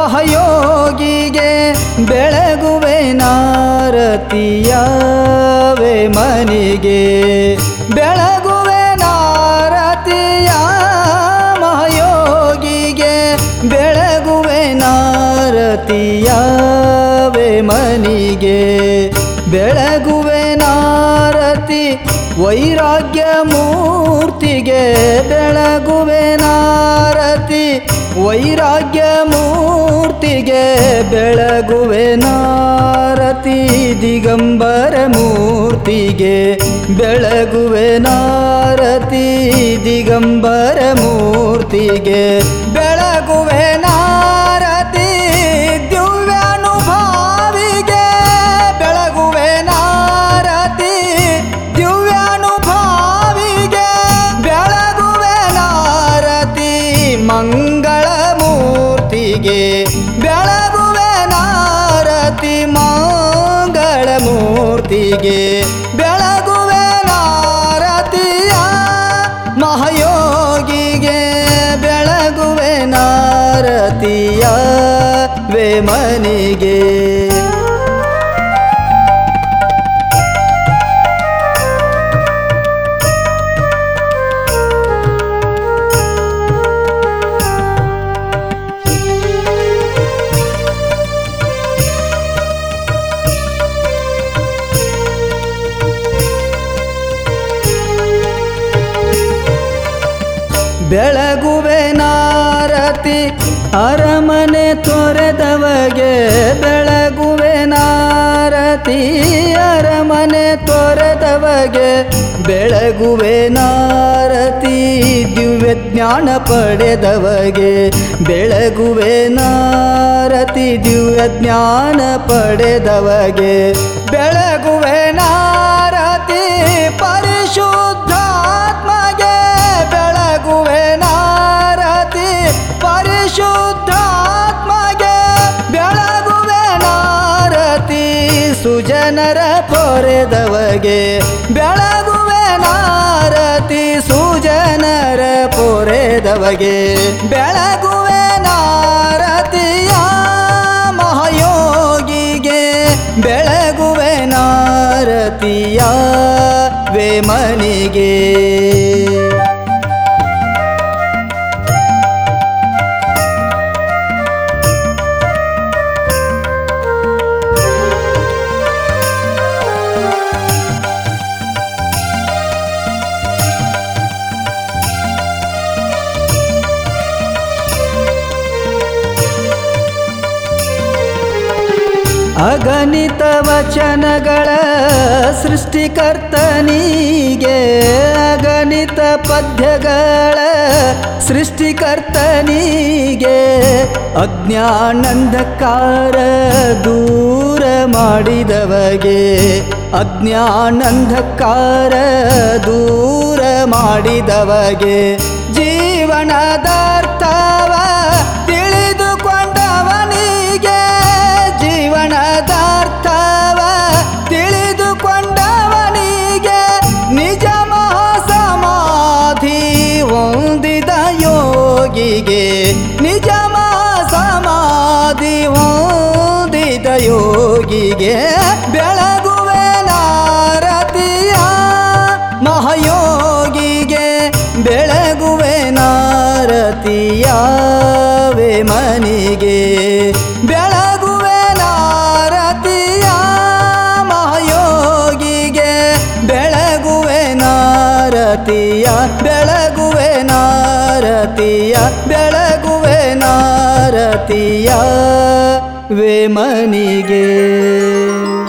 ಮಹಯೋಗಿಗೆ ಬೆಳಗುವೆ ನಾರತಿಯವೇ ಮನಿಗೆ ಬೆಳಗುವೆ ನಾರತಿಯ ಮಹಯೋಗಿಗೆ ಬೆಳಗುವೆ ನಾರತಿಯವೇ ಮನಿಗೆ ಬೆಳಗುವೆ ನಾರತಿ ವೈರಾಗ್ಯ ಮೂರ್ತಿಗೆ ಬೆಳಗುವೆ ನಾರತಿ ವೈರಾಗ್ಯ ಮೂರ್ತಿಗೆ ಬೆಳಗುವೆ ನಾರತಿ ದಿಗಂಬರ ಮೂರ್ತಿಗೆ ಬೆಳಗುವೆ ನಾರತಿ ದಿಗಂಬರ ಮೂರ್ತಿಗೆ ಬೆಳಗುವೆ ನಾರತಿ ದಿವ್ಯಾನುಭಾವಿಗೆ ಬೆಳಗುವೆ ನಾರತಿ ದಿವ್ಯಾನುಭಾವಿಗೆ ಬೆಳಗುವೆ ನಾರತಿ ಮಂಗಳ ಮೂರ್ತಿಗೆ ಬೆಳಗುವೆ ನಾರತಿ ಮಂಗಳ ಮೂರ್ತಿಗೆ ಬೆಳಗುವೆ ನಾರತಿಯ ಮಹಯೋಗಿಗೆ ಬೆಳಗುವೆ ನಾರತಿಯ ವೇಮನಿಗೆ ಬೆಳಗುವೆ ನಾರತಿ ಅರಮನೆ ತೊರೆದವಗೆ ಬೆಳಗುವೆ ನಾರತಿ ಅರಮನೆ ತೊರೆದವಗೆ ಬೆಳಗುವೆ ನಾರತಿ ದಿವ್ಯ ಜ್ಞಾನ ಪಡೆದವಗೆ ಬೆಳಗುವೆ ನಾರತಿ ದಿವ್ಯ ಜ್ಞಾನ ಪಡೆದವಗೆ ಬೆಳಗುವೆ ನಾರತಿ ಪರಿಶುದ್ಧಾತ್ಮಗೆ ಬೆಳಗುವೆ ನಾರತಿ ಪರಿಶುದ್ಧಾತ್ಮಗೆ ಬೆಳಗುವೆ ನಾರತಿ ಸುಜನರ ಪೊರೆದವಗೆ ಬೆಳಗುವೆ ನಾರತಿ ಸುಜನರ ಪೊರೆದವಗೆ ಬೆಳಗುವೆ ನಾರತಿಯ ಮಹಯೋಗಿಗೆ ಬೆಳಗುವೆ ನಾರತಿಯ ವೇಮನಿಗೆ ಅಗಣಿತ ವಚನಗಳ ಸೃಷ್ಟಿಕರ್ತನಿಗೆ ಅಗಣಿತ ಪದ್ಯಗಳ ಸೃಷ್ಟಿಕರ್ತನಿಗೆ ಅಜ್ಞಾನಂಧಕಾರ ದೂರ ಮಾಡಿದವಗೆ ಅಜ್ಞಾನಂಧಕಾರ ದೂರ ಮಾಡಿದವಗೆ ಜೀವನದಾರ್ಥವ ತಿಳಿದುಕೊಂಡವನಿಗೆ ಜೀವನದಾರ್ಥವ ತಿಳಿದುಕೊಂಡವನಿಗೆ ನಿಜ ಸಮಾಧಿ ಹೊಂದಿದ ಯೋಗಿಗೆ ನಿಜ ಸಮಾಧಿ ಹೊಂದಿದ ಯೋಗಿಗೆ ಬೆಳಗುವೆ ನಾರತಿಯ ಮಹಯೋಗಿಗೆ ಬೆಳಗುವೆ ನಾರತಿಯ ವೇಮನಿಗೆ ಬೆಳಗುವೆ ನಾರತಿಯ ಮಹಯೋಗಿಗೆ ಬೆಳಗುವೆ ನಾರತಿಯ ಬೆಳಗುವೆ ನಾರತಿಯ ಬೆಳಗುವೆ ನಾರತಿಯ ವೇಮನಿಗೆ